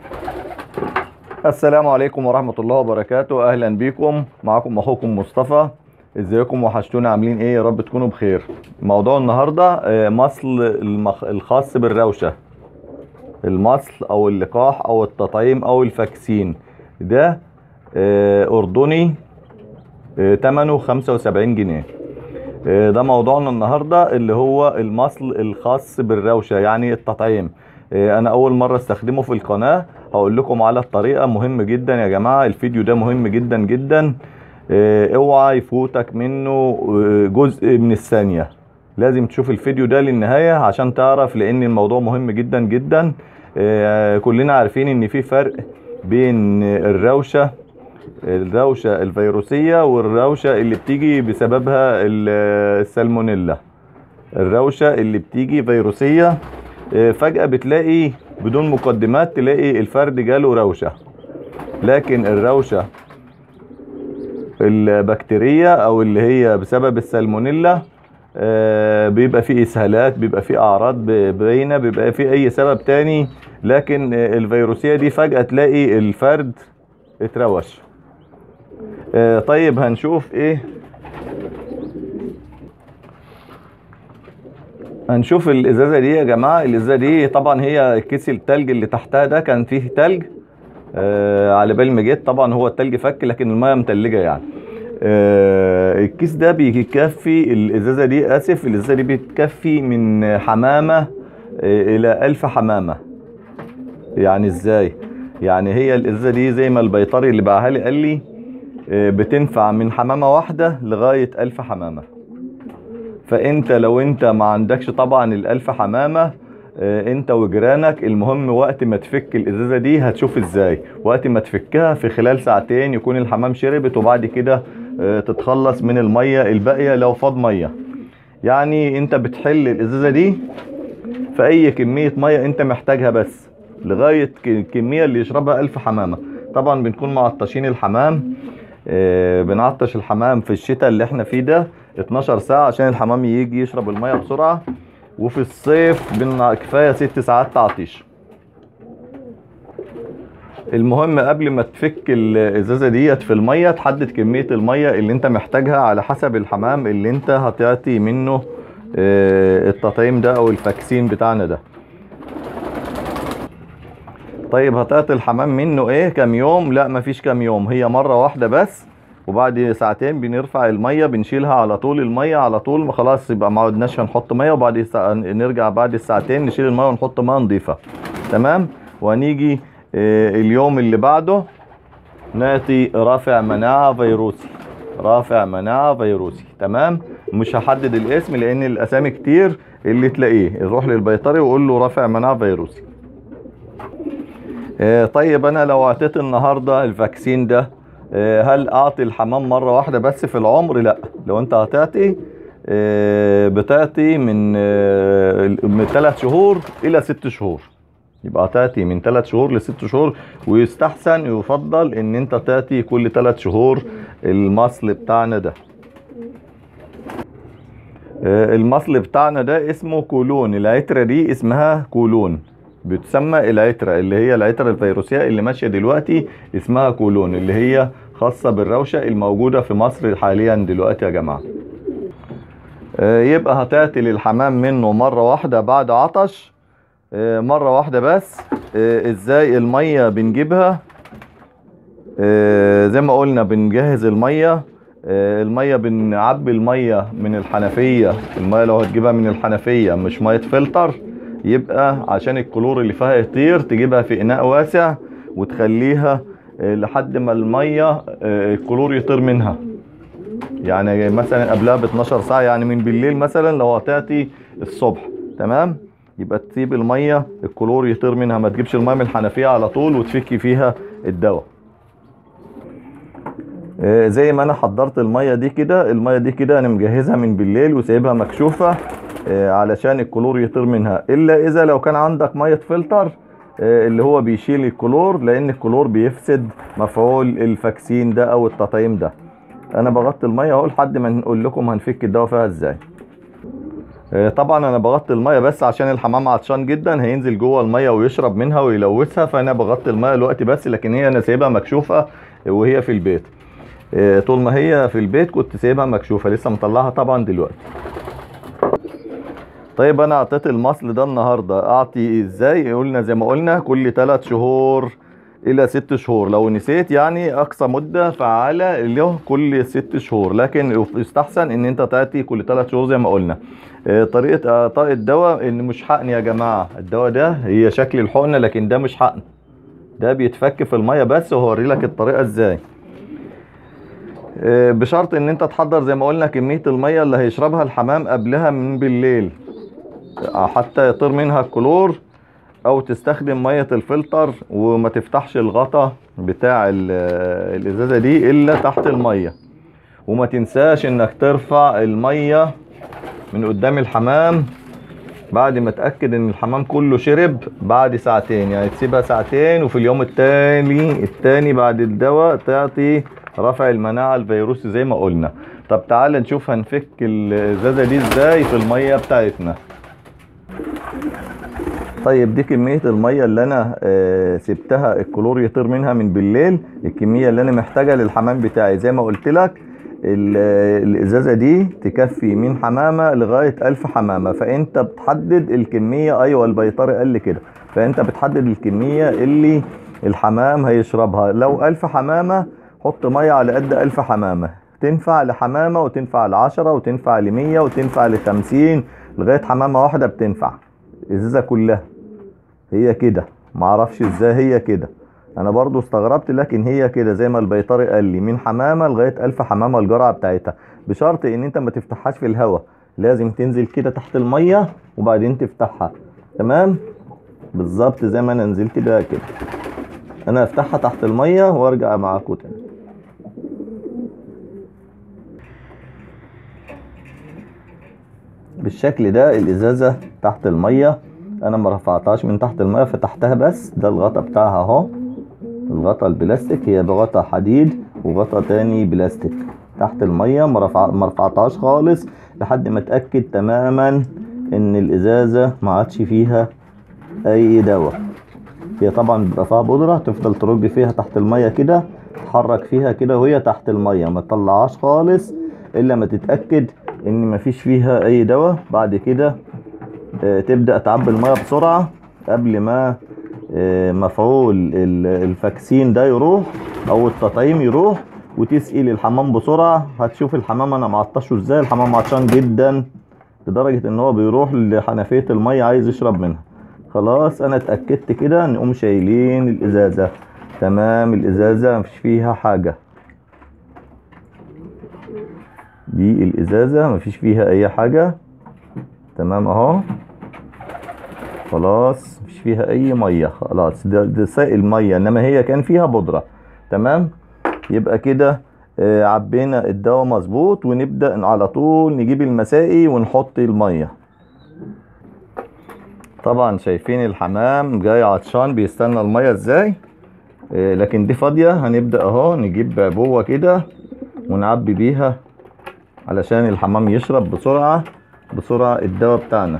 السلام عليكم ورحمة الله وبركاته أهلا بيكم معكم أخوكم مصطفى ازيكم وحشتونا عاملين ايه يا رب تكونوا بخير موضوع النهاردة آه، مصل المخ... الخاص بالروشة المصل او اللقاح او التطعيم او الفاكسين ده آه، اردني آه، تمنه 75 جنيه آه، ده موضوعنا النهاردة اللي هو المصل الخاص بالروشة يعني التطعيم آه، انا اول مرة استخدمه في القناة هقول لكم على الطريقة مهم جدا يا جماعة الفيديو ده مهم جدا جدا آه، اوعى يفوتك منه آه، جزء من الثانية لازم تشوف الفيديو ده للنهاية عشان تعرف لان الموضوع مهم جدا جدا آه، كلنا عارفين ان في فرق بين الروشة الروشة الفيروسية والروشة اللي بتيجي بسببها ال- السالمونيلا الروشة اللي بتيجي فيروسية آه، فجأة بتلاقي بدون مقدمات تلاقي الفرد جاله روشة لكن الروشة البكتيرية او اللي هي بسبب السالمونيلا آه، بيبقى فيه اسهالات بيبقى فيه اعراض ب- باينه بيبقى فيه اي سبب تاني لكن آه، الفيروسيه دي فجاه تلاقي الفرد اتروش آه، طيب هنشوف ايه هنشوف الازازه دي يا جماعه الازازه دي طبعا هي كيس التلج اللي تحتها ده كان فيه تلج آه على بال ما جيت طبعا هو التلج فك لكن الميه متلجه يعني آه الكيس ده بيكفي الازازه دي اسف الازازه دي بتكفي من حمامه آه الى ألف حمامه يعني ازاي يعني هي الازازه دي زي ما البيطري اللي باعها لي قال لي آه بتنفع من حمامه واحده لغايه ألف حمامه فانت لو انت ما عندكش طبعا الالف حمامة آه، انت وجيرانك المهم وقت ما تفك الازازة دي هتشوف ازاي وقت ما تفكها في خلال ساعتين يكون الحمام شربت وبعد كده آه، تتخلص من المية الباقية لو فاض مية يعني انت بتحل الازازة دي في اي كمية مية انت محتاجها بس لغاية ك- الكمية اللي يشربها الف حمامة طبعا بنكون معطشين الحمام آه، بنعطش الحمام في الشتاء اللي احنا فيه ده 12 ساعة عشان الحمام يجي يشرب المية بسرعة وفي الصيف بن- كفاية ست ساعات تعطيش المهم قبل ما تفك الازازة ديت في المية تحدد كمية المية اللي انت محتاجها على حسب الحمام اللي انت هتعطي منه آه، التطعيم ده او الفاكسين بتاعنا ده طيب هتعطي الحمام منه ايه كام يوم لا مفيش كام يوم هي مرة واحدة بس وبعد ساعتين بنرفع المية بنشيلها على طول المية على طول ما خلاص يبقى ما عدناش هنحط مية وبعد سا... نرجع بعد الساعتين نشيل المية ونحط مية نضيفة تمام وهنيجي آه، اليوم اللي بعده نعطي رافع مناعة فيروسي رافع مناعة فيروسي تمام مش هحدد الاسم لان الاسامي كتير اللي تلاقيه روح للبيطري وقول له رافع مناعة فيروسي آه، طيب انا لو اعطيت النهارده الفاكسين ده آه، هل اعطي الحمام مره واحده بس في العمر لا لو انت هتعطي آه، بتعطي من آه، من 3 شهور الى 6 شهور يبقى تعطي من 3 شهور ل 6 شهور ويستحسن يفضل ان انت تعطي كل 3 شهور المصل بتاعنا ده آه، المصل بتاعنا ده اسمه كولون العترة دي اسمها كولون بتسمى العترة اللي هي العترة الفيروسية اللي ماشية دلوقتي اسمها كولون اللي هي خاصة بالروشة الموجودة في مصر حاليا دلوقتي يا جماعة آه، يبقى هتعطي للحمام منه مرة واحدة بعد عطش آه، مرة واحدة بس آه، ازاي المية بنجيبها آه، زي ما قلنا بنجهز المية آه، المية بنعبي المية من الحنفية المية لو هتجيبها من الحنفية مش مية فلتر يبقى عشان الكلور اللي فيها يطير تجيبها في إناء واسع وتخليها آه، لحد ما المية آه، الكلور يطير منها يعني مثلا قبلها ب 12 ساعة يعني من بالليل مثلا لو هتعطي الصبح تمام يبقى تسيب المية الكلور يطير منها ما تجيبش المية من الحنفية على طول وتفكي فيها الدواء آه، زي ما انا حضرت المية دي كده المية دي كده انا مجهزها من بالليل وسايبها مكشوفة آه، علشان الكلور يطير منها الا اذا لو كان عندك مية فلتر آه، اللي هو بيشيل الكلور لان الكلور بيفسد مفعول الفاكسين ده او التطعيم ده انا بغطي المية اهو لحد ما نقول لكم هنفك الدواء فيها ازاي آه، طبعا انا بغطي الميه بس عشان الحمام عطشان جدا هينزل جوه الميه ويشرب منها ويلوثها فانا بغطي الميه دلوقتي بس لكن هي انا سايبها مكشوفه وهي في البيت آه، طول ما هي في البيت كنت سايبها مكشوفه لسه مطلعها طبعا دلوقتي طيب انا اعطيت المصل ده النهارده اعطي ازاي قلنا زي ما قلنا كل 3 شهور الى 6 شهور لو نسيت يعني اقصى مده فعاله له كل 6 شهور لكن يستحسن ان انت تعطي كل 3 شهور زي ما قلنا آه، طريقه اعطاء الدواء ان مش حقن يا جماعه الدواء ده هي شكل الحقنه لكن ده مش حقن ده بيتفك في الميه بس وهوري لك الطريقه ازاي آه، بشرط ان انت تحضر زي ما قلنا كميه الميه اللي هيشربها الحمام قبلها من بالليل حتى يطير منها الكلور او تستخدم ميه الفلتر وما تفتحش الغطا بتاع ال- الازازه دي الا تحت الميه وما تنساش انك ترفع الميه من قدام الحمام بعد ما تاكد ان الحمام كله شرب بعد ساعتين يعني تسيبها ساعتين وفي اليوم التاني التاني بعد الدواء تعطي رفع المناعه الفيروسي زي ما قلنا طب تعال نشوف هنفك الازازه دي ازاي في الميه بتاعتنا طيب دي كمية المية اللي أنا آه، سبتها الكلور يطير منها من بالليل الكمية اللي أنا محتاجها للحمام بتاعي زي ما قلت لك ال- آه، الإزازة دي تكفي من حمامة لغاية ألف حمامة فأنت بتحدد الكمية أيوة البيطري قال لي كده فأنت بتحدد الكمية اللي الحمام هيشربها لو ألف حمامة حط مية على قد ألف حمامة تنفع لحمامة وتنفع لعشرة وتنفع لمية وتنفع لخمسين لغاية حمامة واحدة بتنفع الإزازة كلها هي كده معرفش ازاي هي كده انا برضو استغربت لكن هي كده زي ما البيطري قال لي من حمامة لغاية الف حمامة الجرعة بتاعتها بشرط ان انت ما تفتحهاش في الهواء لازم تنزل كده تحت المية وبعدين تفتحها تمام بالظبط زي ما انا نزلت بيها كده انا افتحها تحت المية وارجع معاكم تاني بالشكل ده الازازة تحت المية انا ما رفعتهاش من تحت المية فتحتها بس ده الغطا بتاعها اهو الغطا البلاستيك هي بغطا حديد وغطا تاني بلاستيك تحت المية ما رفع- ما رفعتهاش خالص لحد ما اتأكد تماما ان الازازة ما عادش فيها اي دواء هي طبعا بيبقى فيها بودرة تفضل ترج فيها تحت المية كده تحرك فيها كده وهي تحت المية ما تطلعهاش خالص الا ما تتأكد ان مفيش فيها اي دواء بعد كده آه، تبدأ تعبي المية بسرعة قبل ما آه، مفعول ال- الفاكسين ده يروح او التطعيم يروح وتسقي الحمام بسرعة هتشوف الحمام انا معطشه ازاي الحمام عطشان جدا لدرجة ان هو بيروح لحنفية المية عايز يشرب منها خلاص انا اتأكدت كده نقوم شايلين الازازة تمام الازازة مفيش فيها حاجة دي الازازة مفيش فيها اي حاجة تمام اهو خلاص مش فيها اي ميه خلاص ده, ده سائل ميه انما هي كان فيها بودره تمام يبقى كده آه، عبينا الدواء مظبوط ونبدا على طول نجيب المسائي ونحط الميه طبعا شايفين الحمام جاي عطشان بيستنى الميه ازاي آه، لكن دي فاضيه هنبدا اهو نجيب عبوه كده ونعبي بيها علشان الحمام يشرب بسرعه بسرعه الدواء بتاعنا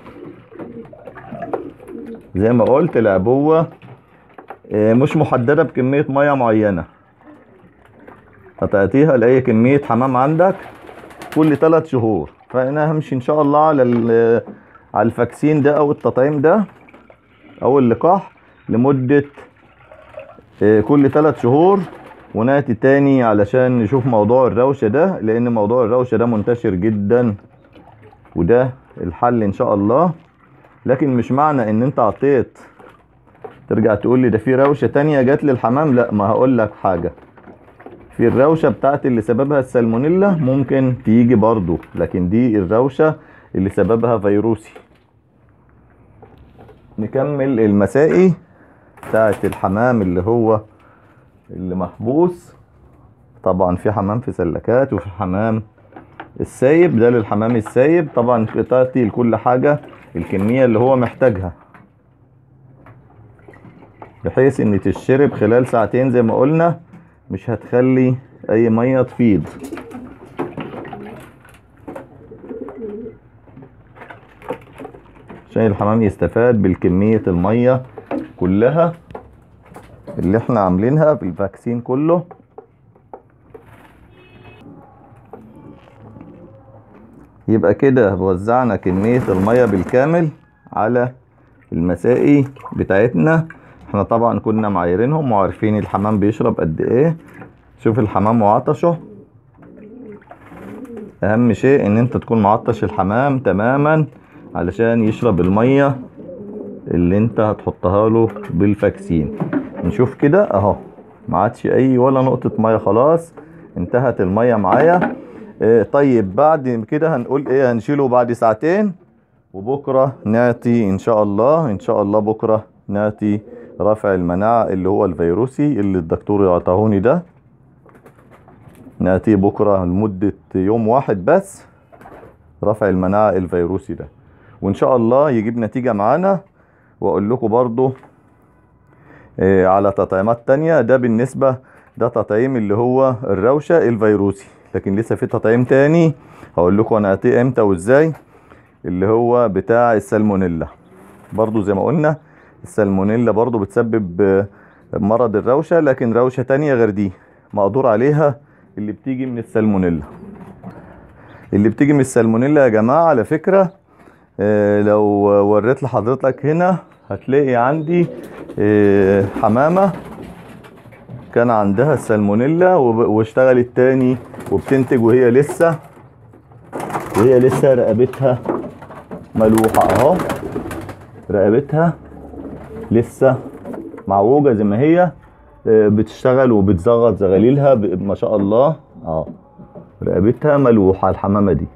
زي ما قلت العبوة آه، مش محددة بكمية مية معينة هتعطيها لأي كمية حمام عندك كل ثلاث شهور فأنا همشي إن شاء الله على ال- على الفاكسين ده أو التطعيم ده أو اللقاح لمدة آه، كل ثلاث شهور وناتي تاني علشان نشوف موضوع الروشة ده لأن موضوع الروشة ده منتشر جدا وده الحل إن شاء الله لكن مش معنى ان انت عطيت ترجع تقول لي ده في روشه تانية جات للحمام لا ما هقول لك حاجه في الروشه بتاعت اللي سببها السالمونيلا ممكن تيجي برضو لكن دي الروشه اللي سببها فيروسي نكمل المسائي بتاعت الحمام اللي هو اللي محبوس طبعا في حمام في سلكات وفي حمام السايب ده للحمام السايب طبعا تعطي لكل حاجة الكمية اللي هو محتاجها بحيث ان تشرب خلال ساعتين زي ما قلنا مش هتخلي اي مية تفيض عشان الحمام يستفاد بالكمية المية كلها اللي احنا عاملينها بالفاكسين كله يبقى كده وزعنا كمية المية بالكامل على المسائي بتاعتنا احنا طبعا كنا معايرينهم وعارفين الحمام بيشرب قد ايه شوف الحمام وعطشه اهم شيء ان انت تكون معطش الحمام تماما علشان يشرب المية اللي انت هتحطها له بالفاكسين نشوف كده اهو ما عادش اي ولا نقطة مية خلاص انتهت المية معايا اه طيب بعد كده هنقول ايه هنشيله بعد ساعتين وبكرة نعطي ان شاء الله ان شاء الله بكرة نعطي رافع المناعة اللي هو الفيروسي اللي الدكتور يعطاهوني ده نعطيه بكرة لمدة يوم واحد بس رفع المناعة الفيروسي ده وان شاء الله يجيب نتيجة معانا واقول لكم برضو آه على تطعيمات تانية ده بالنسبة ده تطعيم اللي هو الروشة الفيروسي لكن لسه في تطعيم تاني هقول لكم انا هاتيه امتى وازاي اللي هو بتاع السالمونيلا برضو زي ما قلنا السالمونيلا برضو بتسبب آه مرض الروشة لكن روشة تانية غير دي مقدور عليها اللي بتيجي من السالمونيلا اللي بتيجي من السالمونيلا يا جماعة على فكرة آه لو وريت لحضرتك هنا هتلاقي عندي آه حمامة كان عندها السالمونيلا واشتغلت تاني وبتنتج وهي لسه وهي لسه رقبتها ملوحة اهو رقبتها لسه معوجة زي ما هي بتشتغل وبتزغط زغاليلها ما شاء الله اه رقبتها ملوحة الحمامة دي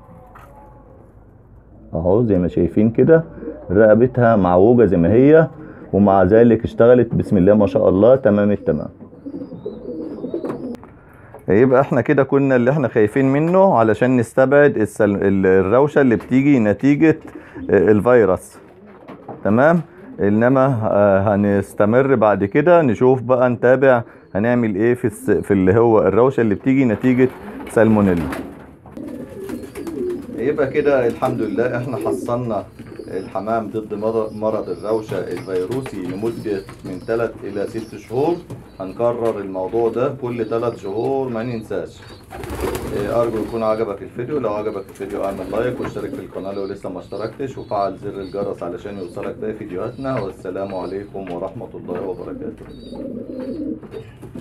اهو زي ما شايفين كده رقبتها معوجة زي ما هي ومع ذلك اشتغلت بسم الله ما شاء الله تمام التمام يبقى احنا كده كنا اللي احنا خايفين منه علشان نستبعد السل... الروشة اللي بتيجي نتيجة الفيروس تمام انما هنستمر بعد كده نشوف بقى نتابع هنعمل ايه في الس... في اللي هو الروشه اللي بتيجي نتيجه سالمونيلا يبقى كده الحمد لله احنا حصلنا الحمام ضد مرض الروشه الفيروسي لمده من 3 الى 6 شهور هنكرر الموضوع ده كل 3 شهور ما ننساش ارجو يكون عجبك الفيديو لو عجبك الفيديو اعمل لايك واشترك في القناه لو لسه ما اشتركتش وفعل زر الجرس علشان يوصلك باقي فيديوهاتنا والسلام عليكم ورحمه الله وبركاته